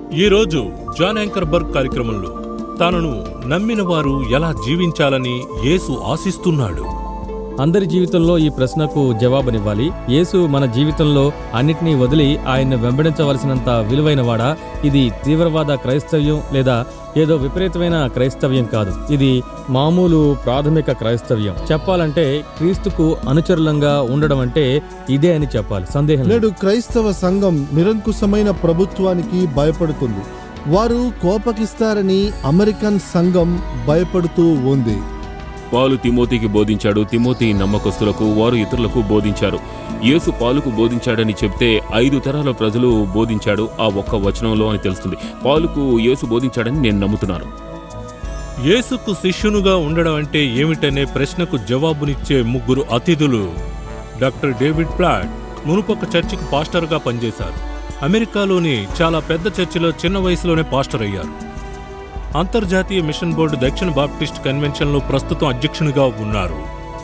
ఈరోజు John Ankerberg కార్యక్రమంలో తనను నమ్మిన వారు ఎలా జీవించాలని యేసు ఆశిస్తున్నాడు అందరి జీవితంలో ఈ ప్రశ్నకు జవాబునివ్వాలి యేసు మన జీవితంలో అన్నిటినీ వదిలి ఆయన్ను వెంబడించవలసినంత విలువైనవాడా ఇది తీవ్రవాద క్రైస్తవ్యం లేదా ఏదో విపరీతమైన క్రైస్తవ్యం కాదు ఇది మామూలు ప్రాథమిక క్రైస్తవ్యం చెప్పాలంటే క్రీస్తుకు అనుచరులంగా ఉండడం అంటే ఇదే అని చెప్పాలి సందేహం లేదు. నేడు క్రైస్తవ సంఘం నిరంకుశమైన ప్రభుత్వానికి భయపడుతుంది వారు కోపకిస్తారని అమెరికన్ సంఘం భయపడుతూ ఉంది పాలు తిమోతికి బోధించాడు తిమోతి నమ్మకస్తులకు వారు ఇతరులకు బోధించారు యేసు పాలుకు బోధించాడని చెప్తే ఐదు తరాల ప్రజలు బోధించాడు ఆ ఒక్క వచనంలో అని తెలుస్తుంది పాలుకు యేసు బోధించాడని నేను నమ్ముతున్నాను యేసుకు శిష్యునుగా ఉండడం అంటే ఏమిటనే ప్రశ్నకు జవాబునిచ్చే ముగ్గురు అతిథులు డాక్టర్ డేవిడ్ ప్లాట్ మునుపొక చర్చికి పాస్టర్గా పనిచేశారు అమెరికాలోని చాలా పెద్ద చర్చిలో చిన్న వయసులోనే పాస్టర్ అయ్యారు అంతర్జాతీయ మిషన్ బోర్డు దక్షిణ బాప్టిస్ట్ కన్వెన్షన్లో ప్రస్తుతం అధ్యక్షునిగా ఉన్నారు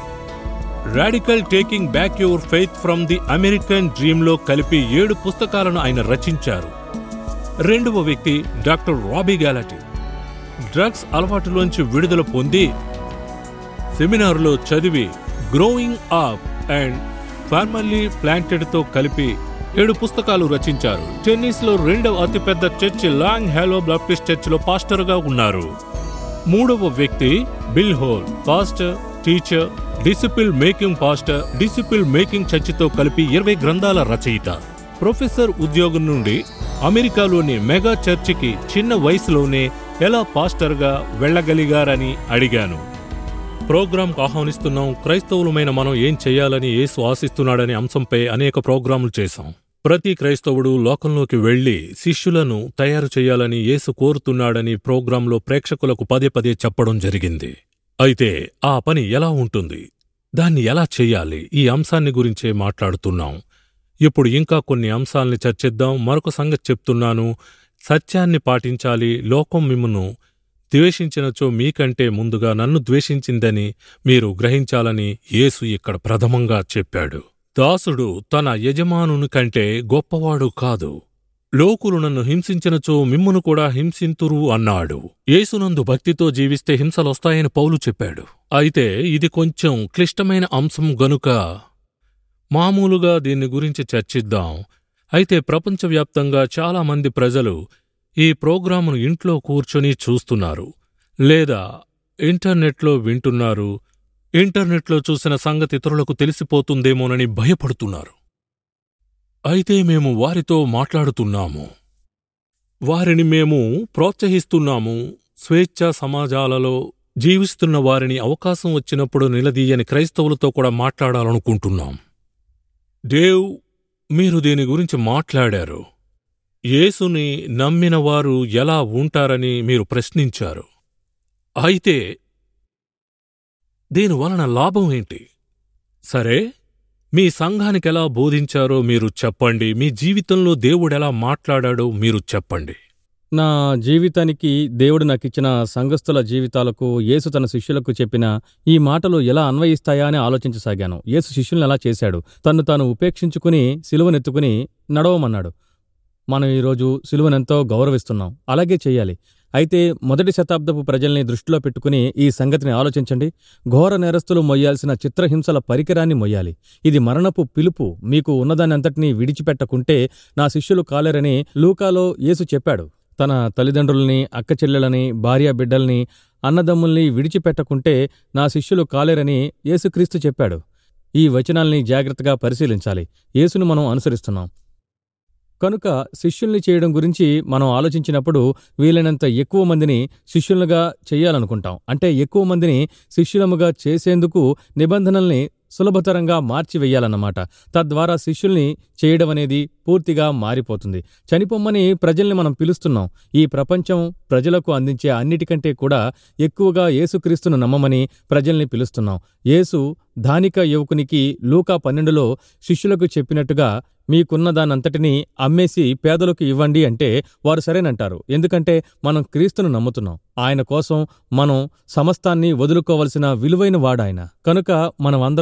radical taking back your faith from the American డ్రీమ్లో కలిపి ఏడు పుస్తకాలను ఆయన రచించారు రెండవ వ్యక్తి డాక్టర్ రాబీ గ్యాలటీ డ్రగ్స్ అలవాటులోంచి విడుదల పొంది సెమినార్లో చదివి గ్రోయింగ్ అప్ అండ్ ఫార్మల్లీ ప్లాంటెడ్తో కలిపి ఏడు పుస్తకాలు రచించారు టెన్నిస్లో రెండవ అతిపెద్ద చర్చి లాంగ్ హ్యాలో బాప్టిస్ట్ చర్చిలో పాస్టర్గా ఉన్నారు మూడవ వ్యక్తి Bill Hull pastor teacher disciple making pastor disciple making చర్చితో కలిపి ఇరవై గ్రంథాల రచయిత ప్రొఫెసర్ ఉద్యోగం నుండి అమెరికాలోని మెగా చర్చికి చిన్న వయసులోనే ఎలా పాస్టర్గా వెళ్ళగలిగారని అడిగాను ప్రోగ్రాంకు ఆహ్వానిస్తున్నాం క్రైస్తవులమైన మనం ఏం చేయాలని యేసు ఆశిస్తున్నాడనే అంశంపై అనేక ప్రోగ్రాములు చేశాం ప్రతి క్రైస్తవుడు లోకంలోకి వెళ్లి శిష్యులను తయారు చేయాలని యేసు కోరుతున్నాడని ప్రోగ్రాంలో ప్రేక్షకులకు పదే పదే చెప్పడం జరిగింది అయితే ఆ పని ఎలా ఉంటుంది దాన్ని ఎలా చెయ్యాలి ఈ అంశాన్ని గురించే మాట్లాడుతున్నాం ఇప్పుడు ఇంకా కొన్ని అంశాల్ని చర్చిద్దాం మరొక సంగతి చెప్తున్నాను సత్యాన్ని పాటించాలి లోకం మిమ్మును ద్వేషించినచో మీకంటే ముందుగా నన్ను ద్వేషించిందని మీరు గ్రహించాలని యేసు ఇక్కడ ప్రథమంగా చెప్పాడు దాసుడు తన యజమానుని కంటే గొప్పవాడు కాదు లోకులు నన్ను హింసించినచో మిమ్మును కూడా హింసింతురు అన్నాడు యేసునందు భక్తితో జీవిస్తే హింసలొస్తాయని పౌలు చెప్పాడు అయితే ఇది కొంచెం క్లిష్టమైన అంశం గనుక మామూలుగా దీన్ని గురించి చర్చిద్దాం అయితే ప్రపంచవ్యాప్తంగా చాలామంది ప్రజలు ఈ ప్రోగ్రామును ఇంట్లో కూర్చొని చూస్తున్నారు లేదా ఇంటర్నెట్లో వింటున్నారు ఇంటర్నెట్లో చూసిన సంగతి ఇతరులకు తెలిసిపోతుందేమోనని భయపడుతున్నారు అయితే మేము వారితో మాట్లాడుతున్నాము వారిని మేము ప్రోత్సహిస్తున్నాము స్వేచ్ఛా సమాజాలలో జీవిస్తున్న వారిని అవకాశం వచ్చినప్పుడు నిలదీయని క్రైస్తవులతో కూడా మాట్లాడాలనుకుంటున్నాం దేవ్ మీరు దీని గురించి మాట్లాడారు యేసుని నమ్మిన వారు ఎలా ఉంటారని మీరు ప్రశ్నించారు అయితే దీనివలన లాభం ఏంటి సరే మీ సంఘానికెలా బోధించారో మీరు చెప్పండి మీ జీవితంలో దేవుడెలా మాట్లాడాడో మీరు చెప్పండి నా జీవితానికి దేవుడు నాకిచ్చిన సంఘస్థుల జీవితాలకు యేసు తన శిష్యులకు చెప్పిన ఈ మాటలు ఎలా అన్వయిస్తాయా అని ఆలోచించసాగాను యేసు శిష్యులను ఎలా చేశాడు తన్ను తాను ఉపేక్షించుకుని సిలువనెత్తుకుని నడవమన్నాడు మనం ఈరోజు సిలువనెంతో గౌరవిస్తున్నాం అలాగే చెయ్యాలి అయితే మొదటి శతాబ్దపు ప్రజల్ని దృష్టిలో పెట్టుకుని ఈ సంగతిని ఆలోచించండి ఘోర నేరస్తులు మొయ్యాల్సిన చిత్రహింసల పరికరాన్ని మొయ్యాలి ఇది మరణపు పిలుపు మీకు ఉన్నదానంతటినీ విడిచిపెట్టకుంటే నా శిష్యులు కాలేరని లూకాలో యేసు చెప్పాడు తన తల్లిదండ్రుల్ని అక్క చెల్లెలని భార్య బిడ్డల్ని అన్నదమ్ముల్ని విడిచిపెట్టకుంటే నా శిష్యులు కాలేరని యేసుక్రీస్తు చెప్పాడు ఈ వచనాల్ని జాగ్రత్తగా పరిశీలించాలి యేసును మనం అనుసరిస్తున్నాం కనుక శిష్యుల్ని చేయడం గురించి మనం ఆలోచించినప్పుడు వీలైనంత ఎక్కువ మందిని శిష్యులుగా చెయ్యాలనుకుంటాం అంటే ఎక్కువ మందిని శిష్యులముగా చేసేందుకు నిబంధనల్ని సులభతరంగా మార్చివెయ్యాలన్నమాట తద్వారా శిష్యుల్ని చేయడం అనేది పూర్తిగా మారిపోతుంది చనిపోమ్మని ప్రజల్ని మనం పిలుస్తున్నాం ఈ ప్రపంచం ప్రజలకు అందించే అన్నిటికంటే కూడా ఎక్కువగా యేసుక్రీస్తును నమ్మమని ప్రజల్ని పిలుస్తున్నాం యేసు ధానిక యువకునికి లూకా పన్నెండులో శిష్యులకు చెప్పినట్టుగా మీకున్న దానంతటినీ అమ్మేసి పేదలకు ఇవ్వండి అంటే వారు సరేనంటారు ఎందుకంటే మనం క్రీస్తును నమ్ముతున్నాం ఆయన కోసం మనం సమస్తాన్ని వదులుకోవలసిన విలువైన వాడాయన కనుక మనం అందరం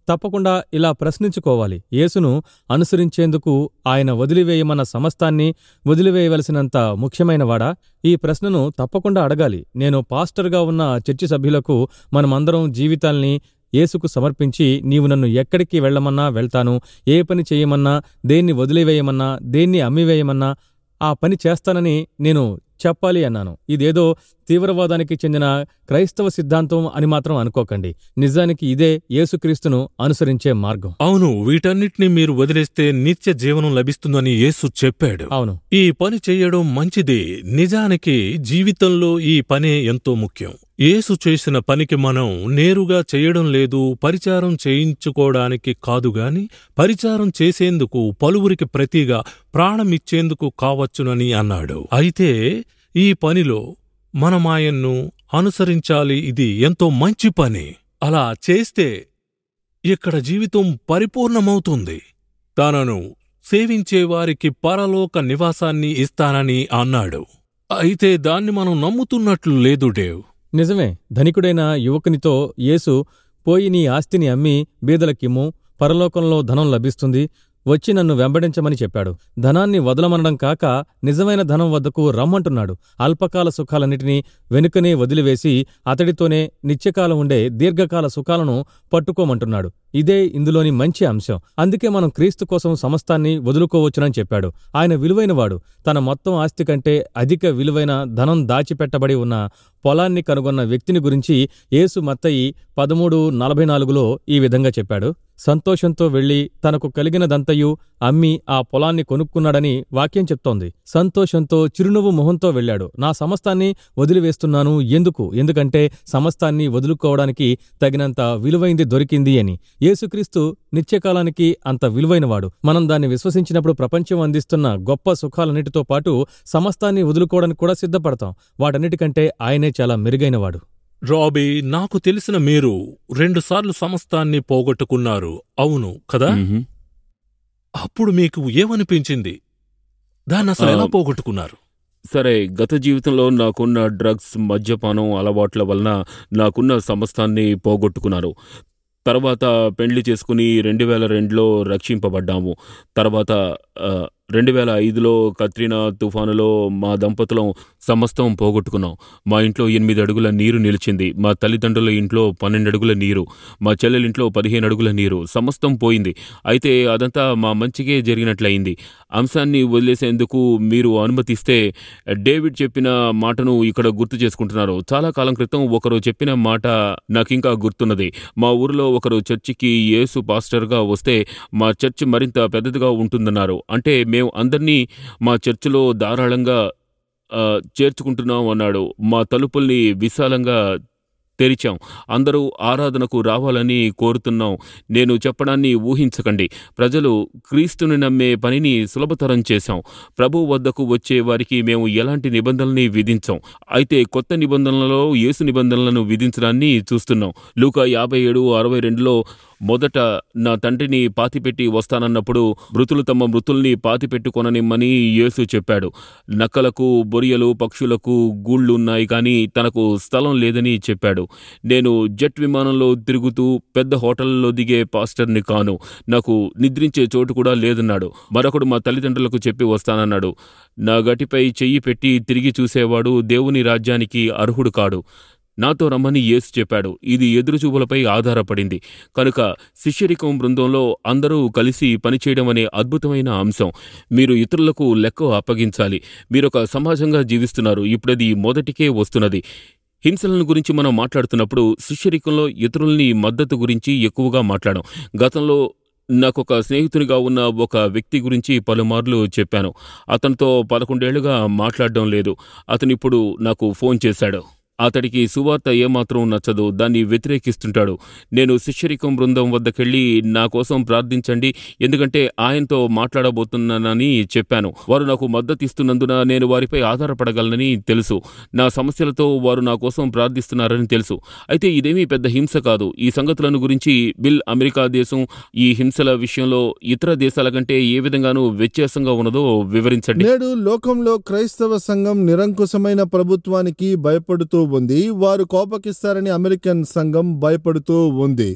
తప్పకుండా ఇలా ప్రశ్నించుకోవాలి యేసును అనుసరించేందుకు ఆయన వదిలివేయమన్న సమస్తాన్ని వదిలివేయవలసినంత ముఖ్యమైనవాడా ఈ ప్రశ్నను తప్పకుండా అడగాలి నేను పాస్టర్గా ఉన్న చర్చి సభ్యులకు మనమందరం జీవితాల్ని యేసుకు సమర్పించి నీవు నన్ను ఎక్కడికి వెళ్ళమన్నా వెళ్తాను ఏ పని చేయమన్నా దేన్ని వదిలివేయమన్నా దేన్ని అమ్మివేయమన్నా ఆ పని చేస్తానని నేను చెప్పాలి అన్నాను ఇదేదో తీవ్రవాదానికి చెందిన క్రైస్తవ సిద్ధాంతం అని మాత్రం అనుకోకండి నిజానికి ఇదే యేసుక్రీస్తును అనుసరించే మార్గం అవును వీటన్నిటిని మీరు వదిలేస్తే నిత్య జీవనం లభిస్తుందని యేసు చెప్పాడు అవును ఈ పని చేయడం మంచిదే నిజానికి జీవితంలో ఈ పనే ఎంతో ముఖ్యం యేసు చేసిన పనికి మనం నేరుగా చేయడం లేదు పరిచారం చేయించుకోవడానికి కాదుగాని పరిచారం చేసేందుకు పలువురికి ప్రతిగా ప్రాణమిచ్చేందుకు కావచ్చునని అన్నాడు అయితే ఈ పనిలో మనమాయన్ను అనుసరించాలి ఇది ఎంతో మంచి పని అలా చేస్తే ఇక్కడ జీవితం పరిపూర్ణమవుతుంది తనను సేవించేవారికి పరలోక నివాసాన్ని ఇస్తానని అన్నాడు అయితే దాన్ని మనం నమ్ముతున్నట్లు లేదు డేవ్ నిజమే ధనికుడైన యువకునితో యేసు పోయి నీ ఆస్తిని అమ్మి బీదలకిమ్ము పరలోకంలో ధనం లభిస్తుంది వచ్చి నన్ను వెంబడించమని చెప్పాడు ధనాన్ని వదలమనడం కాక నిజమైన ధనం వద్దకు రమ్మంటున్నాడు అల్పకాల సుఖాలన్నిటినీ వెనుకనే వదిలివేసి అతడితోనే నిత్యకాలం ఉండే దీర్ఘకాల సుఖాలను పట్టుకోమంటున్నాడు ఇదే ఇందులోని మంచి అంశం అందుకే మనం క్రీస్తు కోసం సమస్తాన్ని వదులుకోవచ్చునని చెప్పాడు ఆయన విలువైనవాడు తన మొత్తం ఆస్తి కంటే అధిక విలువైన ధనం దాచిపెట్టబడి ఉన్న పొలాన్ని కనుగొన్న వ్యక్తిని గురించి యేసు మత్తయి పదమూడు నలభై నాలుగులో ఈ విధంగా చెప్పాడు సంతోషంతో వెళ్లి తనకు కలిగినదంతయు అమ్మి ఆ పొలాన్ని కొనుక్కున్నాడని వాక్యం చెప్తోంది సంతోషంతో చిరునవ్వు మొహంతో వెళ్ళాడు నా సమస్తాన్ని వదిలివేస్తున్నాను ఎందుకు ఎందుకంటే సమస్తాన్ని వదులుకోవడానికి తగినంత విలువైంది దొరికింది అని యేసుక్రీస్తు నిత్యకాలానికి అంత విలువైనవాడు మనం దాన్ని విశ్వసించినప్పుడు ప్రపంచం అందిస్తున్న గొప్ప సుఖాలన్నిటితో పాటు సమస్తాన్ని వదులుకోవడానికి కూడా సిద్ధపడతాం వాటన్నిటికంటే ఆయనే చాలా మెరుగైనవాడు రాబీ నాకు తెలిసిన మీరు రెండుసార్లు సమస్తాన్ని పోగొట్టుకున్నారు అవును కదా మ్మ్. అప్పుడు మీకు ఏమనిపించింది దాన్ని అసలు ఎలా ఆ, పోగొట్టుకున్నారు సరే గత జీవితంలో నాకున్న డ్రగ్స్ మద్యపానం అలవాట్ల వలన నాకున్న సమస్తాన్ని పోగొట్టుకున్నారు తర్వాత పెండ్లి చేసుకుని రెండు వేల రెండులో రక్షింపబడ్డాము తర్వాత ఆ, రెండు వేల ఐదులో కత్రినా తుఫానులో మా దంపతులం సమస్తం పోగొట్టుకున్నాం మా ఇంట్లో ఎనిమిది అడుగుల నీరు నిలిచింది మా తల్లిదండ్రుల ఇంట్లో పన్నెండు అడుగుల నీరు మా చెల్లెలింట్లో పదిహేను అడుగుల నీరు సమస్తం పోయింది అయితే అదంతా మా మంచిగే జరిగినట్లయింది అంశాన్ని వదిలేసేందుకు మీరు అనుమతిస్తే డేవిడ్ చెప్పిన మాటను ఇక్కడ గుర్తు చేసుకుంటున్నారు చాలా కాలం క్రితం ఒకరు చెప్పిన మాట నాకింకా గుర్తున్నది మా ఊరిలో ఒకరు చర్చికి యేసు పాస్టర్గా వస్తే మా చర్చ్ మరింత పెద్దదిగా ఉంటుందన్నారు అంటే మేము అందరినీ మా చర్చిలో ధారాళంగా ఆ, చేర్చుకుంటున్నాం అన్నాడు మా తలుపుల్ని విశాలంగా తెరిచాం అందరూ ఆరాధనకు రావాలని కోరుతున్నాం నేను చెప్పడాన్ని ఊహించకండి ప్రజలు క్రీస్తుని నమ్మే పనిని సులభతరం చేశాం ప్రభు వద్దకు వచ్చే వారికి మేము ఎలాంటి నిబంధనల్ని విధించాం అయితే కొత్త నిబంధనలలో యేసు నిబంధనలను విధించడాన్ని చూస్తున్నాం లూకా యాభై ఏడు అరవై రెండులో మొదట నా తండ్రిని పాతిపెట్టి వస్తానన్నప్పుడు మృతులు తమ మృతుల్ని పాతిపెట్టుకొననిమ్మని యేసు చెప్పాడు నక్కలకు బొరియలు పక్షులకు గూళ్ళున్నాయి కానీ తనకు స్థలం లేదని చెప్పాడు నేను జెట్ విమానంలో తిరుగుతూ పెద్ద హోటళ్లలో దిగే పాస్టర్ని కాను నాకు నిద్రించే చోటు కూడా లేదన్నాడు మరొకడు మా తల్లిదండ్రులకు చెప్పి వస్తానన్నాడు నా గటిపై చెయ్యి పెట్టి తిరిగి చూసేవాడు దేవుని రాజ్యానికి అర్హుడు కాడు నాతో రమ్మని యేసు చెప్పాడు ఇది ఎదురుచూపులపై ఆధారపడింది కనుక శిష్యరికం బృందంలో అందరూ కలిసి పనిచేయడం అనే అద్భుతమైన అంశం మీరు ఇతరులకు లెక్క అప్పగించాలి మీరొక సమాజంగా జీవిస్తున్నారు ఇప్పుడది మొదటికే వస్తున్నది హింసలను గురించి మనం మాట్లాడుతున్నప్పుడు శిష్యరికంలో ఇతరుల్ని మద్దతు గురించి ఎక్కువగా మాట్లాడాం గతంలో నాకొక స్నేహితునిగా ఉన్న ఒక వ్యక్తి గురించి పలుమార్లు చెప్పాను అతనితో పదకొండేళ్లుగా మాట్లాడడం లేదు అతనిప్పుడు నాకు ఫోన్ చేశాడు అతడికి సువార్త ఏమాత్రం నచ్చదు దాన్ని వ్యతిరేకిస్తుంటాడు నేను శిష్యరికం బృందం వద్దకెళ్ళి నా కోసం ప్రార్థించండి ఎందుకంటే ఆయనతో మాట్లాడబోతున్నానని చెప్పాను వారు నాకు మద్దతు ఇస్తున్నందున నేను వారిపై ఆధారపడగలనని తెలుసు నా సమస్యలతో వారు నా కోసం ప్రార్థిస్తున్నారని తెలుసు అయితే ఇదేమీ పెద్ద హింస కాదు ఈ సంగతులను గురించి బిల్ అమెరికా దేశం ఈ హింసల విషయంలో ఇతర దేశాల కంటే ఏ విధంగానూ వ్యత్యాసంగా ఉన్నదో వివరించండి నేడు లోకంలో క్రైస్తవ సంఘం నిరంకుశమైన ప్రభుత్వానికి భయపడుతూ ఉంది వారు కోపకిస్తారని అమెరికన్ సంఘం భయపడుతూ ఉంది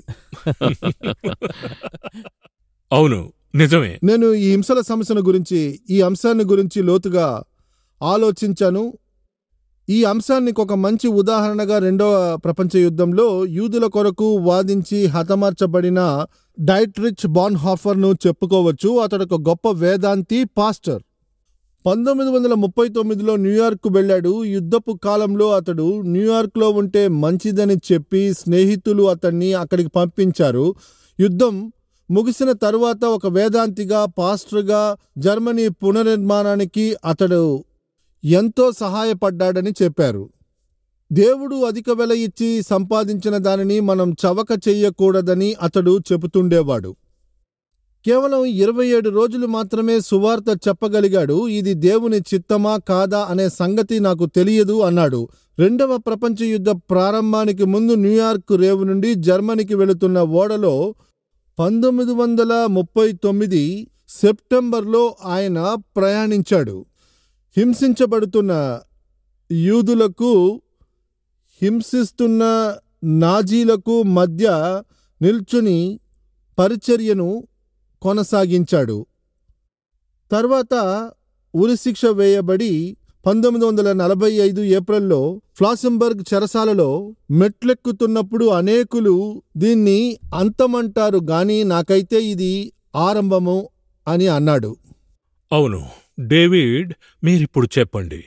అవును నిజమే నేను ఈ హింసల సమస్యను గురించి ఈ అంశాన్ని గురించి లోతుగా ఆలోచించాను ఈ అంశానికి ఒక మంచి ఉదాహరణగా రెండవ ప్రపంచ యుద్ధంలో యూదుల కొరకు వాదించి హతమార్చబడిన డైట్రిచ్ బాన్హాఫర్ను చెప్పుకోవచ్చు అతడు ఒక గొప్ప వేదాంతి పాస్టర్ పంతొమ్మిది వందల ముప్పై తొమ్మిదిలో న్యూయార్క్ వెళ్ళాడు యుద్ధపు కాలంలో అతడు న్యూయార్క్లో ఉంటే మంచిదని చెప్పి స్నేహితులు అతన్ని అక్కడికి పంపించారు యుద్ధం ముగిసిన తరువాత ఒక వేదాంతిగా పాస్టర్గా జర్మనీ పునర్నిర్మాణానికి అతడు ఎంతో సహాయపడ్డాడని చెప్పారు దేవుడు అధిక వెల ఇచ్చి సంపాదించిన దానిని మనం చవక చెయ్యకూడదని అతడు చెబుతుండేవాడు కేవలం ఇరవై ఏడు రోజులు మాత్రమే సువార్త చెప్పగలిగాడు ఇది దేవుని చిత్తమా కాదా అనే సంగతి నాకు తెలియదు అన్నాడు రెండవ ప్రపంచ యుద్ధ ప్రారంభానికి ముందు న్యూయార్క్ రేవు నుండి జర్మనీకి వెళుతున్న ఓడలో పంతొమ్మిది వందల ముప్పై తొమ్మిది సెప్టెంబర్లో ఆయన ప్రయాణించాడు హింసించబడుతున్న యూదులకు హింసిస్తున్న నాజీలకు మధ్య నిల్చుని పరిచర్యను కొనసాగించాడు తర్వాత ఉరిశిక్ష వేయబడి పంతొమ్మిది వందల నలభై ఐదు ఏప్రిల్లో ఫ్లాసెంబర్గ్ చెరసాలలో మెట్లెక్కుతున్నప్పుడు అనేకులు దీన్ని అంతమంటారు గాని నాకైతే ఇది ఆరంభము అని అన్నాడు అవును డేవిడ్ మీరిప్పుడు చెప్పండి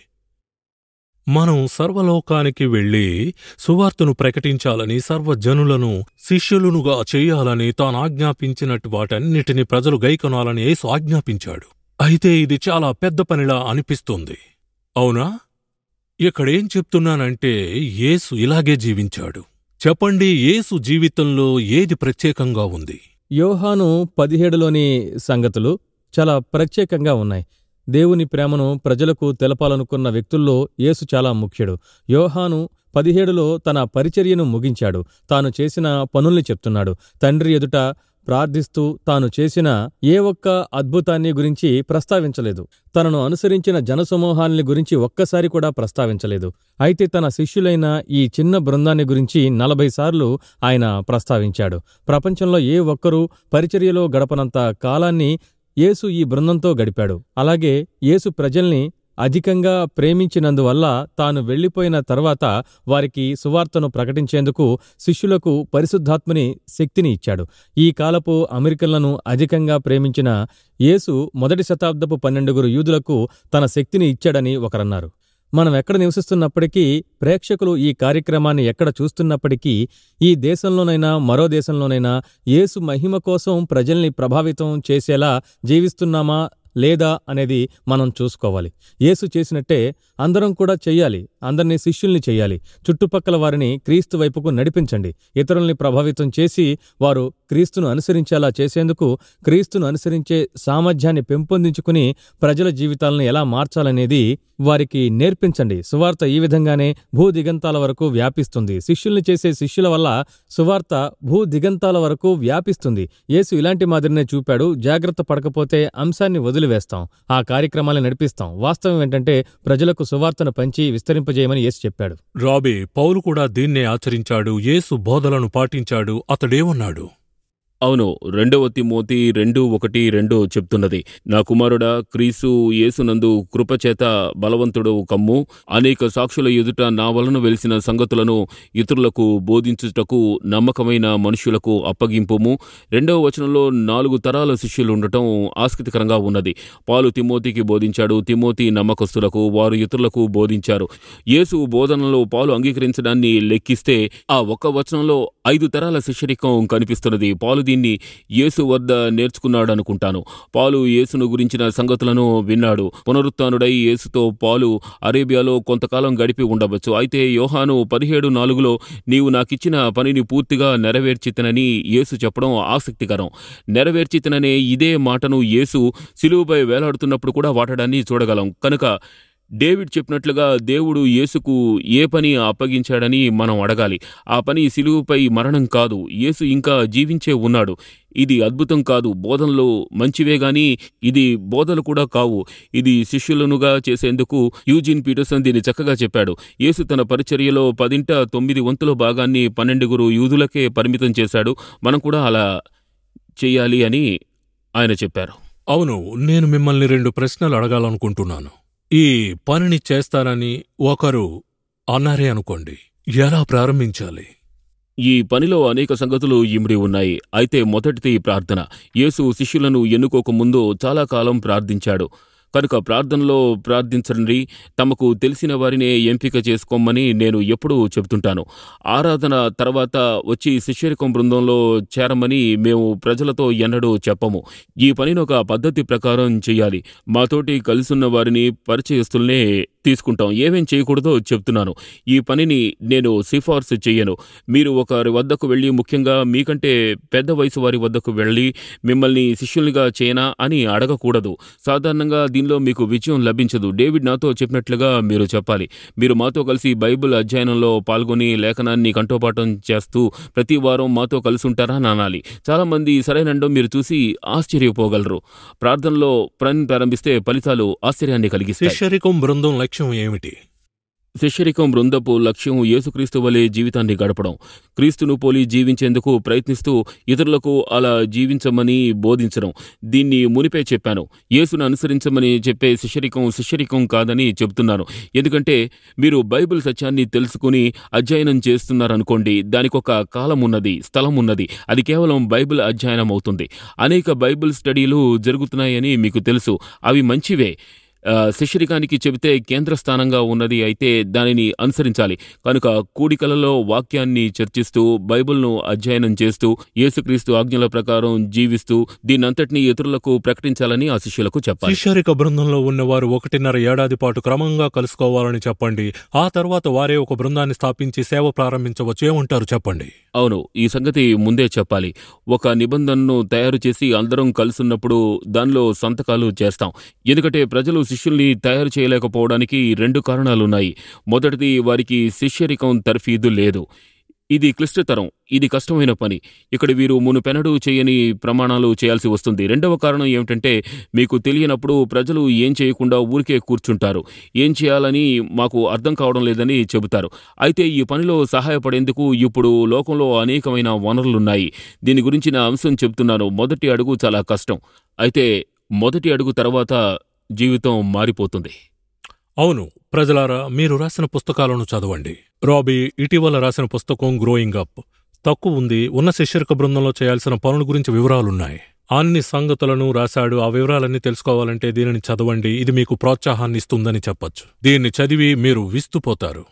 మనం సర్వలోకానికి వెళ్ళి సువార్తను ప్రకటించాలని సర్వజనులను శిష్యులునుగా చేయాలని తాను ఆజ్ఞాపించినట్టు వాటన్నిటిని ప్రజలు గైకొనాలని యేసు ఆజ్ఞాపించాడు అయితే ఇది చాలా పెద్ద పనిలా అనిపిస్తుంది అవునా ఇక్కడేం చెప్తున్నానంటే యేసు ఇలాగే జీవించాడు చెప్పండి యేసు జీవితంలో ఏది ప్రత్యేకంగా ఉంది యోహాను పదిహేడులోని సంగతులు చాలా ప్రత్యేకంగా ఉన్నాయి దేవుని ప్రేమను ప్రజలకు తెలపాలనుకున్న వ్యక్తుల్లో యేసు చాలా ముఖ్యుడు యోహాను పదిహేడులో తన పరిచర్యను ముగించాడు తాను చేసిన పనుల్ని చెప్తున్నాడు తండ్రి ఎదుట ప్రార్థిస్తూ తాను చేసిన ఏ ఒక్క అద్భుతాన్ని గురించి ప్రస్తావించలేదు తనను అనుసరించిన జనసమూహాన్ని గురించి ఒక్కసారి కూడా ప్రస్తావించలేదు అయితే తన శిష్యులైన ఈ చిన్న బృందాన్ని గురించి నలభై సార్లు ఆయన ప్రస్తావించాడు ప్రపంచంలో ఏ ఒక్కరూ పరిచర్యలో గడపనంత కాలాన్ని యేసు ఈ బృందంతో గడిపాడు అలాగే యేసు ప్రజల్ని అధికంగా ప్రేమించినందువల్ల తాను వెళ్లిపోయిన తర్వాత వారికి సువార్తను ప్రకటించేందుకు శిష్యులకు పరిశుద్ధాత్మని శక్తిని ఇచ్చాడు ఈ కాలపు అమెరికన్లను అధికంగా ప్రేమించిన యేసు మొదటి శతాబ్దపు పన్నెండుగురు యూదులకు తన శక్తిని ఇచ్చాడని ఒకరన్నారు మనం ఎక్కడ నివసిస్తున్నప్పటికీ ప్రేక్షకులు ఈ కార్యక్రమాన్ని ఎక్కడ చూస్తున్నప్పటికీ ఈ దేశంలోనైనా మరో దేశంలోనైనా యేసు మహిమ కోసం ప్రజల్ని ప్రభావితం చేసేలా జీవిస్తున్నామా లేదా అనేది మనం చూసుకోవాలి యేసు చేసినట్టే అందరం కూడా చెయ్యాలి అందరినీ శిష్యుల్ని చెయ్యాలి చుట్టుపక్కల వారిని క్రీస్తు వైపుకు నడిపించండి ఇతరుల్ని ప్రభావితం చేసి వారు క్రీస్తును అనుసరించేలా చేసేందుకు క్రీస్తును అనుసరించే సామర్థ్యాన్ని పెంపొందించుకుని ప్రజల జీవితాలను ఎలా మార్చాలనేది వారికి నేర్పించండి సువార్త ఈ విధంగానే భూ దిగంతాల వరకు వ్యాపిస్తుంది శిష్యుల్ని చేసే శిష్యుల వల్ల సువార్త భూ దిగంతాల వరకు వ్యాపిస్తుంది యేసు ఇలాంటి మాదిరినే చూపాడు జాగ్రత్త పడకపోతే అంశాన్ని వదిలివేస్తాం ఆ కార్యక్రమాన్ని నడిపిస్తాం వాస్తవం ఏంటంటే ప్రజలకు సువార్తను పంచి విస్తరింపజేయమని యేసు చెప్పాడు రాబే పౌలు కూడా దీన్నే ఆచరించాడు యేసు బోధలను పాటించాడు అతడేమన్నాడు అవును రెండవ తిమోతి రెండు ఒకటి రెండు చెప్తున్నది నా కుమారుడా క్రీసు యేసునందు కృపచేత బలవంతుడు కమ్ము అనేక సాక్షుల ఎదుట నా వలన వెలిసిన సంగతులను ఇతరులకు బోధించుటకు నమ్మకమైన మనుషులకు అప్పగింపుము రెండవ వచనంలో నాలుగు తరాల శిష్యులు ఉండటం ఆసక్తికరంగా ఉన్నది పాలు తిమోతికి బోధించాడు తిమోతి నమ్మకస్తులకు వారు ఇతరులకు బోధించారు యేసు బోధనలో పాలు అంగీకరించడాన్ని లెక్కిస్తే ఆ ఒక్క వచనంలో ఐదు తరాల శిష్యరికం కనిపిస్తున్నది పాలు దీన్ని యేసు వద్ద నేర్చుకున్నాడు అనుకుంటాను పాలు యేసును గురించిన సంగతులను విన్నాడు పునరుత్నుడై యేసుతో పాలు అరేబియాలో కొంతకాలం గడిపి ఉండవచ్చు అయితే యోహాను పదిహేడు నాలుగులో నీవు నాకిచ్చిన పనిని పూర్తిగా నెరవేర్చితనని యేసు చెప్పడం ఆసక్తికరం నెరవేర్చితననే ఇదే మాటను యేసు సిలువుపై వేలాడుతున్నప్పుడు కూడా వాడడాన్ని చూడగలం కనుక డేవిడ్ చెప్పినట్లుగా దేవుడు యేసుకు ఏ పని అప్పగించాడని మనం అడగాలి ఆ పని సిలువుపై మరణం కాదు యేసు ఇంకా జీవించే ఉన్నాడు ఇది అద్భుతం కాదు బోధనలు మంచివే గాని ఇది బోధలు కూడా కావు ఇది శిష్యులనుగా చేసేందుకు యూజిన్ పీటర్సన్ దీన్ని చక్కగా చెప్పాడు యేసు తన పరిచర్యలో పదింట తొమ్మిది వంతుల భాగాన్ని పన్నెండుగురు యూదులకే పరిమితం చేశాడు మనం కూడా అలా చెయ్యాలి అని ఆయన చెప్పారు అవును నేను మిమ్మల్ని రెండు ప్రశ్నలు అడగాలనుకుంటున్నాను ఈ పనిని చేస్తానని ఒకరు అన్నారే అనుకోండి ఎలా ప్రారంభించాలి ఈ పనిలో అనేక సంగతులు ఇమిడి ఉన్నాయి అయితే మొదటిది ప్రార్థన యేసు శిష్యులను ఎన్నుకోకముందు చాలా కాలం ప్రార్థించాడు కనుక ప్రార్థనలో ప్రార్థించండి తమకు తెలిసిన వారినే ఎంపిక చేసుకోమని నేను ఎప్పుడూ చెబుతుంటాను ఆరాధన తర్వాత వచ్చి శిష్యరికం బృందంలో చేరమని మేము ప్రజలతో ఎన్నడూ చెప్పము ఈ పనిని ఒక పద్ధతి ప్రకారం చేయాలి మాతోటి కలిసున్న వారిని పరిచయస్తుల్నే తీసుకుంటాం ఏమేం చేయకూడదో చెప్తున్నాను ఈ పనిని నేను సిఫార్సు చెయ్యను మీరు ఒకరి వద్దకు వెళ్ళి ముఖ్యంగా మీకంటే పెద్ద వయసు వారి వద్దకు వెళ్ళి మిమ్మల్ని శిష్యులుగా చేయనా అని అడగకూడదు సాధారణంగా దీనిలో మీకు విజయం లభించదు డేవిడ్ నాతో చెప్పినట్లుగా మీరు చెప్పాలి మీరు మాతో కలిసి బైబిల్ అధ్యయనంలో పాల్గొని లేఖనాన్ని కంఠోపాఠం చేస్తూ ప్రతి వారం మాతో కలిసి ఉంటారా అని అనాలి చాలా మంది సరైనండో మీరు చూసి ఆశ్చర్యపోగలరు ప్రార్థనలో పని ప్రారంభిస్తే ఫలితాలు ఆశ్చర్యాన్ని కలిగిస్తాయి శిష్యరికం బృందం లక్ష్యం ఏమిటి శిష్యరికం బృందపు లక్ష్యం యేసుక్రీస్తు వలె జీవితాన్ని గడపడం క్రీస్తును పోలి జీవించేందుకు ప్రయత్నిస్తూ ఇతరులకు అలా జీవించమని బోధించడం దీన్ని మునిపే చెప్పాను యేసును అనుసరించమని చెప్పే శిష్యరికం శిష్యరికం కాదని చెబుతున్నాను ఎందుకంటే మీరు బైబిల్ సత్యాన్ని తెలుసుకుని అధ్యయనం చేస్తున్నారనుకోండి దానికొక కాలం ఉన్నది స్థలం ఉన్నది అది కేవలం బైబిల్ అధ్యయనం అవుతుంది అనేక బైబిల్ స్టడీలు జరుగుతున్నాయని మీకు తెలుసు అవి మంచివే ఆ, శిష్యరికానికి చెబితే కేంద్ర స్థానంగా ఉన్నది అయితే దానిని అనుసరించాలి కనుక కూడికలలో వాక్యాన్ని చర్చిస్తూ బైబిల్ను అధ్యయనం చేస్తూ యేసుక్రీస్తు ఆజ్ఞల ప్రకారం జీవిస్తూ దీనంతటినీ ఇతరులకు ప్రకటించాలని ఆ శిష్యులకు చెప్పాలి శిష్యరిక బృందంలో ఉన్నవారు ఒకటిన్నర ఏడాది పాటు క్రమంగా కలుసుకోవాలని చెప్పండి ఆ తర్వాత వారే ఒక బృందాన్ని స్థాపించి సేవ ప్రారంభించవచ్చు ఏమంటారు చెప్పండి అవును ఈ సంగతి ముందే చెప్పాలి ఒక నిబంధనను తయారు చేసి అందరం కలుసున్నప్పుడు దానిలో సంతకాలు చేస్తాం ఎందుకంటే ప్రజలు శిష్యుల్ని తయారు చేయలేకపోవడానికి రెండు కారణాలున్నాయి మొదటిది వారికి శిష్యరికం తర్ఫీదు లేదు ఇది క్లిష్టతరం ఇది కష్టమైన పని ఇక్కడ వీరు మునుపెనడూ చేయని ప్రమాణాలు చేయాల్సి వస్తుంది రెండవ కారణం ఏమిటంటే మీకు తెలియనప్పుడు ప్రజలు ఏం చేయకుండా ఊరికే కూర్చుంటారు ఏం చేయాలని మాకు అర్థం కావడం లేదని చెబుతారు అయితే ఈ పనిలో సహాయపడేందుకు ఇప్పుడు లోకంలో అనేకమైన వనరులున్నాయి దీని గురించిన అంశం చెబుతున్నాను మొదటి అడుగు చాలా కష్టం అయితే మొదటి అడుగు తర్వాత జీవితం మారిపోతుంది అవును ప్రజలారా మీరు రాసిన పుస్తకాలను చదవండి రాబీ ఇటీవల రాసిన పుస్తకం గ్రోయింగ్ అప్ తక్కువ ఉంది ఉన్న శిష్యరిక బృందంలో చేయాల్సిన పనుల గురించి వివరాలున్నాయి అన్ని సంగతులను రాశాడు ఆ వివరాలన్నీ తెలుసుకోవాలంటే దీనిని చదవండి ఇది మీకు ప్రోత్సాహాన్ని ఇస్తుందని చెప్పొచ్చు దీన్ని చదివి మీరు విస్తుపోతారు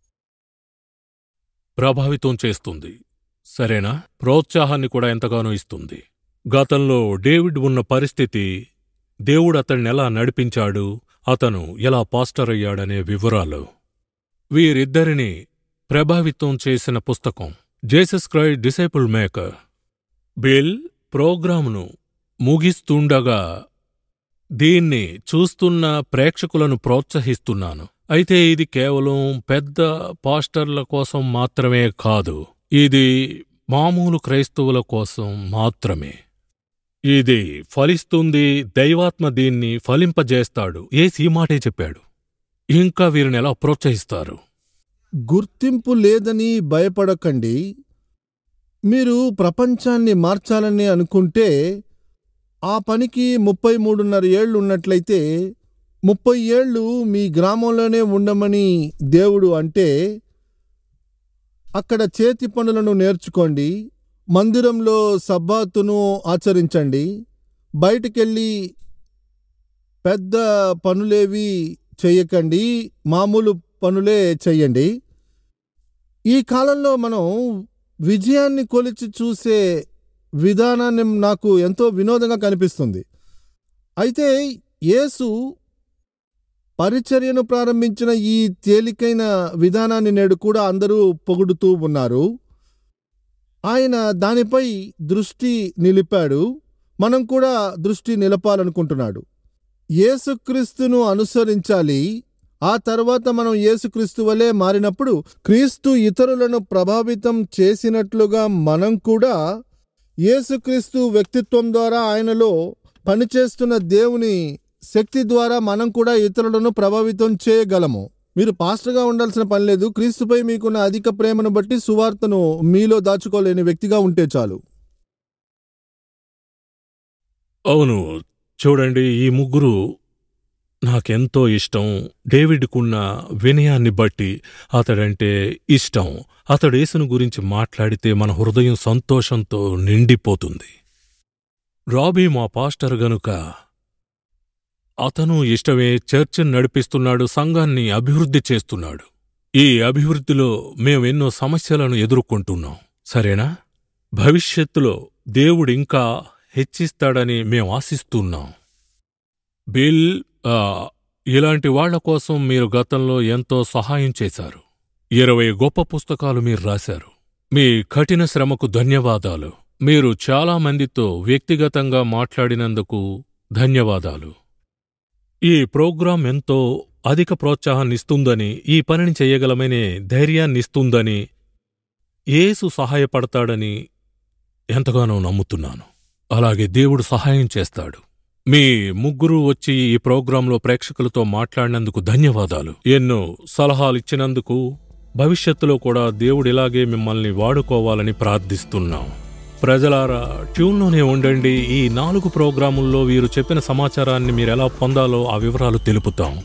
ప్రభావితం చేస్తుంది సరేనా ప్రోత్సాహాన్ని కూడా ఎంతగానో ఇస్తుంది గతంలో డేవిడ్ ఉన్న పరిస్థితి దేవుడు అతన్ని ఎలా నడిపించాడు అతను ఎలా పాస్టర్ అయ్యాడనే వివరాలు వీరిద్దరిని ప్రభావితం చేసిన పుస్తకం జేసస్ క్రై డిసైపుల్ మేకర్ బిల్ ప్రోగ్రామును ముగిస్తుండగా దీన్ని చూస్తున్న ప్రేక్షకులను ప్రోత్సహిస్తున్నాను అయితే ఇది కేవలం పెద్ద పాస్టర్ల కోసం మాత్రమే కాదు ఇది మామూలు క్రైస్తవుల కోసం మాత్రమే ఇది ఫలిస్తుంది దైవాత్మ దీన్ని ఫలింపజేస్తాడు ఏసీ మాటే చెప్పాడు ఇంకా వీరిని ఎలా ప్రోత్సహిస్తారు గుర్తింపు లేదని భయపడకండి మీరు ప్రపంచాన్ని మార్చాలని అనుకుంటే ఆ పనికి ముప్పై మూడున్నర ఏళ్ళు ఉన్నట్లయితే ముప్పై ఏళ్ళు మీ గ్రామంలోనే ఉండమని దేవుడు అంటే అక్కడ చేతి పనులను నేర్చుకోండి మందిరంలో సబ్బాతును ఆచరించండి బయటికెళ్ళి పెద్ద పనులేవి చెయ్యకండి మామూలు పనులే చెయ్యండి ఈ కాలంలో మనం విజయాన్ని కొలిచి చూసే విధానాన్ని నాకు ఎంతో వినోదంగా కనిపిస్తుంది అయితే యేసు పరిచర్యను ప్రారంభించిన ఈ తేలికైన విధానాన్ని నేడు కూడా అందరూ పొగుడుతూ ఉన్నారు ఆయన దానిపై దృష్టి నిలిపాడు మనం కూడా దృష్టి నిలపాలనుకుంటున్నాడు యేసుక్రీస్తును అనుసరించాలి ఆ తర్వాత మనం యేసుక్రీస్తు వలె మారినప్పుడు క్రీస్తు ఇతరులను ప్రభావితం చేసినట్లుగా మనం కూడా యేసుక్రీస్తు వ్యక్తిత్వం ద్వారా ఆయనలో పనిచేస్తున్న దేవుని శక్తి ద్వారా మనం కూడా ఇతరులను ప్రభావితం చేయగలము మీరు పాస్టర్గా ఉండాల్సిన పని లేదు క్రీస్తుపై మీకున్న అధిక ప్రేమను బట్టి సువార్తను మీలో దాచుకోలేని వ్యక్తిగా ఉంటే చాలు అవును చూడండి ఈ ముగ్గురు నాకెంతో ఇష్టం డేవిడ్కున్న వినయాన్ని బట్టి అతడంటే ఇష్టం అతడు యేసును గురించి మాట్లాడితే మన హృదయం సంతోషంతో నిండిపోతుంది రాబీ మా పాస్టర్ గనుక అతను ఇష్టమే చర్చిని నడిపిస్తున్నాడు సంఘాన్ని అభివృద్ధి చేస్తున్నాడు ఈ అభివృద్ధిలో మేమెన్నో సమస్యలను ఎదుర్కొంటున్నాం సరేనా భవిష్యత్తులో దేవుడింకా హెచ్చిస్తాడని మేం ఆశిస్తున్నాం బిల్ ఆ, ఇలాంటి వాళ్ల కోసం మీరు గతంలో ఎంతో సహాయం చేశారు ఇరవై గొప్ప పుస్తకాలు మీరు రాశారు మీ కఠిన శ్రమకు ధన్యవాదాలు మీరు చాలా మందితో వ్యక్తిగతంగా మాట్లాడినందుకు ధన్యవాదాలు ఈ ప్రోగ్రాం ఎంతో అధిక ప్రోత్సాహాన్నిస్తుందని ఈ పనిని చెయ్యగలమనే ధైర్యాన్నిస్తుందని యేసు సహాయపడతాడని ఎంతగానో నమ్ముతున్నాను అలాగే దేవుడు సహాయం చేస్తాడు మీ ముగ్గురు వచ్చి ఈ ప్రోగ్రాంలో ప్రేక్షకులతో మాట్లాడినందుకు ధన్యవాదాలు ఎన్నో సలహాలిచ్చినందుకు భవిష్యత్తులో కూడా దేవుడిలాగే మిమ్మల్ని వాడుకోవాలని ప్రార్థిస్తున్నాం ప్రజలారా ట్యూన్లోనే ఉండండి ఈ నాలుగు ప్రోగ్రాముల్లో వీరు చెప్పిన సమాచారాన్ని మీరెలా పొందాలో ఆ వివరాలు తెలుపుతాం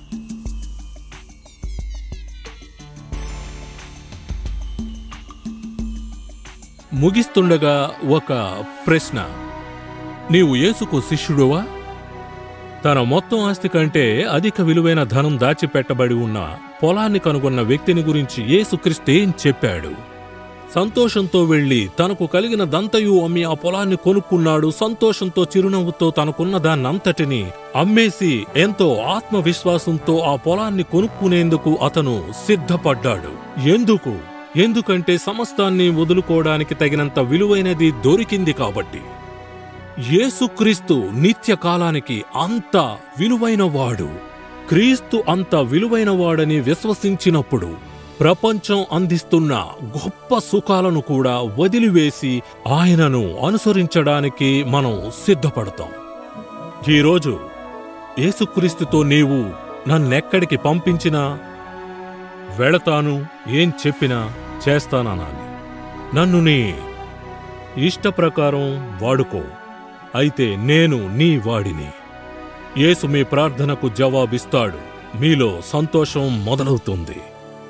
ముగిస్తుండగా ఒక ప్రశ్న నీవు యేసుకు శిష్యుడువా తన మొత్తం ఆస్తి కంటే అధిక విలువైన ధనం దాచిపెట్టబడి ఉన్న పొలాన్ని కనుగొన్న వ్యక్తిని గురించి యేసుక్రీస్తు ఏం చెప్పాడు సంతోషంతో వెళ్లి తనకు కలిగిన దంతయు అమ్మి ఆ పొలాన్ని కొనుక్కున్నాడు సంతోషంతో చిరునవ్వుతో తనకున్న దాన్నంతటిని అమ్మేసి ఎంతో ఆత్మవిశ్వాసంతో ఆ పొలాన్ని కొనుక్కునేందుకు అతను సిద్ధపడ్డాడు ఎందుకు ఎందుకంటే సమస్తాన్ని వదులుకోవడానికి తగినంత విలువైనది దొరికింది కాబట్టి యేసుక్రీస్తు నిత్య కాలానికి అంత విలువైనవాడు క్రీస్తు అంత విలువైనవాడని విశ్వసించినప్పుడు ప్రపంచం అందిస్తున్న గొప్ప సుఖాలను కూడా వదిలివేసి ఆయనను అనుసరించడానికి మనం సిద్ధపడతాం ఈరోజు యేసుక్రీస్తుతో నీవు నన్నెక్కడికి పంపించినా వెళతాను ఏం చెప్పినా చేస్తాననాలి నన్ను నీ ఇష్టప్రకారం వాడుకో అయితే నేను నీ వాడిని యేసు మీ ప్రార్థనకు జవాబిస్తాడు మీలో సంతోషం మొదలవుతుంది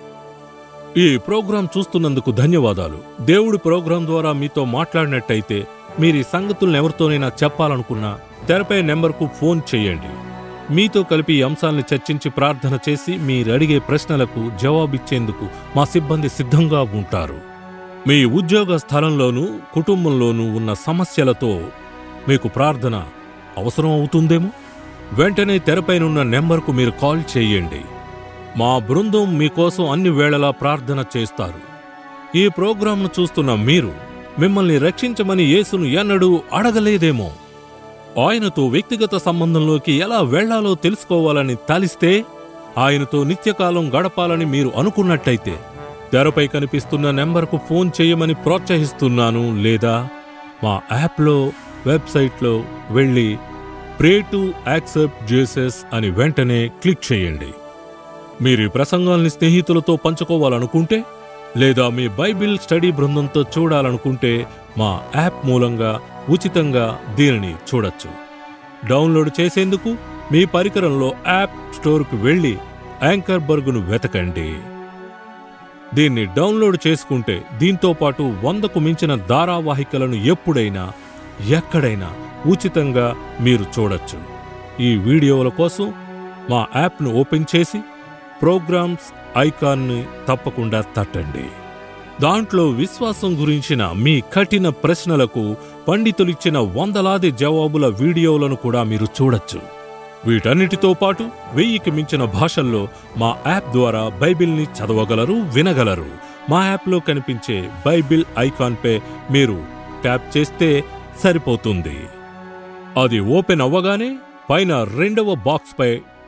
ఈ ప్రోగ్రాం చూస్తున్నందుకు ధన్యవాదాలు దేవుడి ప్రోగ్రాం ద్వారా మీతో మాట్లాడినట్టయితే మీరు ఈ సంగతులను ఎవరితోనైనా చెప్పాలనుకున్నా తెరపై నెంబర్కు ఫోన్ చేయండి మీతో కలిపి ఈ అంశాలను చర్చించి ప్రార్థన చేసి మీరడిగే ప్రశ్నలకు జవాబిచ్చేందుకు మా సిబ్బంది సిద్ధంగా ఉంటారు మీ ఉద్యోగ స్థలంలోనూ కుటుంబంలోనూ ఉన్న సమస్యలతో మీకు ప్రార్థన అవసరం అవుతుందేమో వెంటనే తెరపైనున్న నెంబర్కు మీరు కాల్ చేయండి మా బృందం మీకోసం అన్ని వేళలా ప్రార్థన చేస్తారు ఈ ప్రోగ్రాంను చూస్తున్న మీరు మిమ్మల్ని రక్షించమని యేసును ఎన్నడూ అడగలేదేమో ఆయనతో వ్యక్తిగత సంబంధంలోకి ఎలా వెళ్లాలో తెలుసుకోవాలని తలిస్తే ఆయనతో నిత్యకాలం గడపాలని మీరు అనుకున్నట్టయితే తెరపై కనిపిస్తున్న నెంబర్కు ఫోన్ చేయమని ప్రోత్సహిస్తున్నాను లేదా మా యాప్లో వెబ్సైట్లో వెళ్ళి ప్రే టు యాక్సెప్ట్ జీసస్ అని వెంటనే క్లిక్ చేయండి మీరు ఈ ప్రసంగాల్ని స్నేహితులతో పంచుకోవాలనుకుంటే లేదా మీ బైబిల్ స్టడీ బృందంతో చూడాలనుకుంటే మా యాప్ మూలంగా ఉచితంగా దీనిని చూడొచ్చు డౌన్లోడ్ చేసేందుకు మీ పరికరంలో యాప్ స్టోర్కు వెళ్ళి యాంకర్ బర్గును వెతకండి దీన్ని డౌన్లోడ్ చేసుకుంటే దీంతో పాటు వందకు మించిన ధారావాహికలను ఎప్పుడైనా ఎక్కడైనా ఉచితంగా మీరు చూడొచ్చు ఈ వీడియోల కోసం మా యాప్ను ఓపెన్ చేసి ప్రోగ్రామ్స్ ఐకాన్ని తప్పకుండా తట్టండి దాంట్లో విశ్వాసం గురించిన మీ కఠిన ప్రశ్నలకు పండితులిచ్చిన వందలాది జవాబుల వీడియోలను కూడా మీరు చూడొచ్చు వీటన్నిటితో పాటు వెయ్యికి మించిన భాషల్లో మా యాప్ ద్వారా బైబిల్ని చదవగలరు వినగలరు మా యాప్లో కనిపించే బైబిల్ ఐకాన్పై మీరు ట్యాప్ చేస్తే సరిపోతుంది అది ఓపెన్ అవ్వగానే పైన రెండవ బాక్స్పై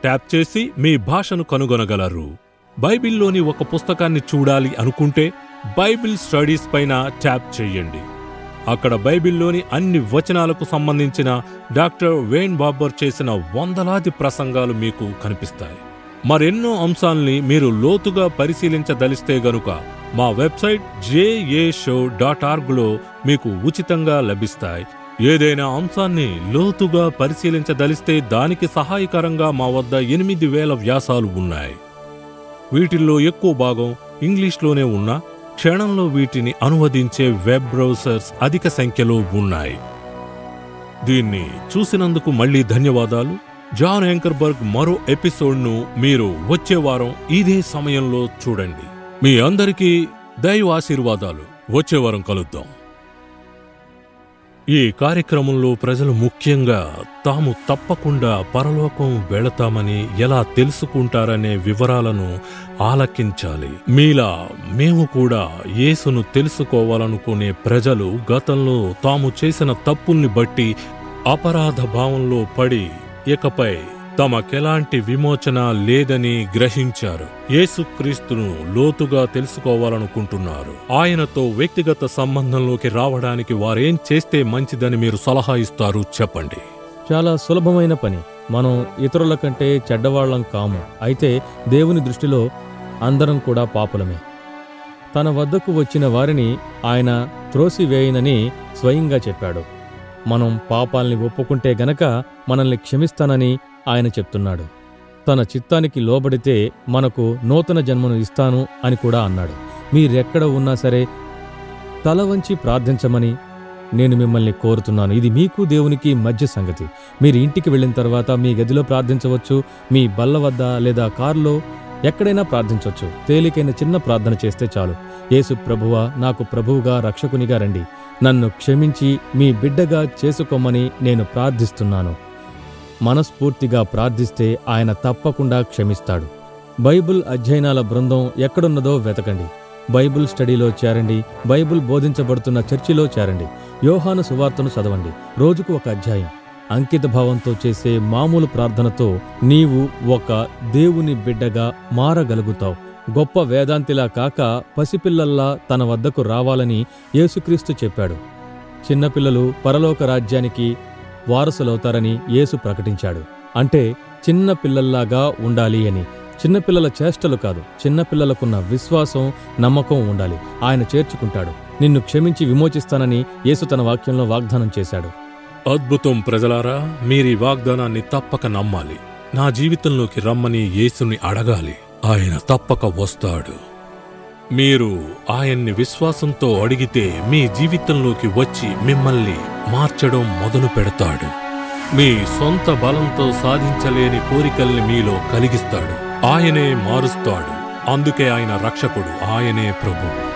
ట్యాప్ చేసి మీ భాషను కనుగొనగలరు బైబిల్లోని ఒక పుస్తకాన్ని చూడాలి అనుకుంటే బైబిల్ స్టడీస్ పైన ట్యాప్ చేయండి అక్కడ బైబిల్లోని అన్ని వచనాలకు సంబంధించిన డాక్టర్ వేన్ బాబర్ చేసిన వందలాది ప్రసంగాలు మీకు కనిపిస్తాయి మరెన్నో అంశాల్ని మీరు లోతుగా పరిశీలించదలిస్తే గనుక మా వెబ్సైట్ జేఏ షో డాట్ ఆర్గ్లో మీకు ఉచితంగా లభిస్తాయి ఏదైనా అంశాన్ని లోతుగా పరిశీలించదలిస్తే దానికి సహాయకరంగా మా వద్ద ఎనిమిది వేల వ్యాసాలు ఉన్నాయి వీటిల్లో ఎక్కువ భాగం ఇంగ్లీష్లోనే ఉన్నా క్షణంలో వీటిని అనువదించే వెబ్ బ్రౌజర్స్ అధిక సంఖ్యలో ఉన్నాయి దీన్ని చూసినందుకు మళ్ళీ ధన్యవాదాలు జాన్ యాంకర్బర్గ్ మరో ఎపిసోడ్ను మీరు వచ్చే వారం ఇదే సమయంలో చూడండి మీ అందరికీ దైవ ఆశీర్వాదాలు వచ్చే వారం కలుద్దాం ఈ కార్యక్రమంలో ప్రజలు ముఖ్యంగా తాము తప్పకుండా పరలోకం వెళతామని ఎలా తెలుసుకుంటారనే వివరాలను ఆలకించాలి మీలా మేము కూడా యేసును తెలుసుకోవాలనుకునే ప్రజలు గతంలో తాము చేసిన తప్పుల్ని బట్టి అపరాధ భావంలో పడి ఇకపై తమకెలాంటి విమోచన లేదని గ్రహించారు యేసుక్రీస్తును లోతుగా తెలుసుకోవాలనుకుంటున్నారు ఆయనతో వ్యక్తిగత సంబంధంలోకి రావడానికి వారేం చేస్తే మంచిదని మీరు సలహా ఇస్తారు చెప్పండి చాలా సులభమైన పని మనం ఇతరుల కంటే చెడ్డవాళ్లం కాము అయితే దేవుని దృష్టిలో అందరం కూడా పాపులమే తన వద్దకు వచ్చిన వారిని ఆయన త్రోసివేయనని స్వయంగా చెప్పాడు మనం పాపాల్ని ఒప్పుకుంటే గనక మనల్ని క్షమిస్తానని ఆయన చెప్తున్నాడు తన చిత్తానికి లోబడితే మనకు నూతన జన్మను ఇస్తాను అని కూడా అన్నాడు మీరెక్కడ ఉన్నా సరే తల వంచి ప్రార్థించమని నేను మిమ్మల్ని కోరుతున్నాను ఇది మీకు దేవునికి మధ్య సంగతి మీరు ఇంటికి వెళ్ళిన తర్వాత మీ గదిలో ప్రార్థించవచ్చు మీ బల్ల వద్ద లేదా కారులో ఎక్కడైనా ప్రార్థించవచ్చు తేలికైన చిన్న ప్రార్థన చేస్తే చాలు యేసు ప్రభువా నాకు ప్రభువుగా రక్షకునిగా రండి నన్ను క్షమించి మీ బిడ్డగా చేసుకోమని నేను ప్రార్థిస్తున్నాను మనస్ఫూర్తిగా ప్రార్థిస్తే ఆయన తప్పకుండా క్షమిస్తాడు బైబిల్ అధ్యయనాల బృందం ఎక్కడున్నదో వెతకండి బైబిల్ స్టడీలో చేరండి బైబిల్ బోధించబడుతున్న చర్చిలో చేరండి యోహాను సువార్తను చదవండి రోజుకు ఒక అధ్యాయం అంకిత భావంతో చేసే మామూలు ప్రార్థనతో నీవు ఒక దేవుని బిడ్డగా మారగలుగుతావు గొప్ప వేదాంతిలా కాక పసిపిల్లల్లా తన వద్దకు రావాలని యేసుక్రీస్తు చెప్పాడు చిన్నపిల్లలు పరలోక రాజ్యానికి వారసులవుతారని యేసు ప్రకటించాడు అంటే చిన్న పిల్లల్లాగా ఉండాలి అని చిన్నపిల్లల చేష్టలు కాదు చిన్నపిల్లలకున్న విశ్వాసం నమ్మకం ఉండాలి ఆయన చేర్చుకుంటాడు నిన్ను క్షమించి విమోచిస్తానని యేసు తన వాక్యంలో వాగ్దానం చేశాడు అద్భుతం ప్రజలారా మీరీ వాగ్దానాన్ని తప్పక నమ్మాలి నా జీవితంలోకి రమ్మని యేసుని అడగాలి ఆయన తప్పక వస్తాడు మీరు ఆయన్ని విశ్వాసంతో అడిగితే మీ జీవితంలోకి వచ్చి మిమ్మల్ని మార్చడం మొదలు పెడతాడు మీ సొంత బలంతో సాధించలేని కోరికల్ని మీలో కలిగిస్తాడు ఆయనే మారుస్తాడు అందుకే ఆయన రక్షకుడు ఆయనే ప్రభువు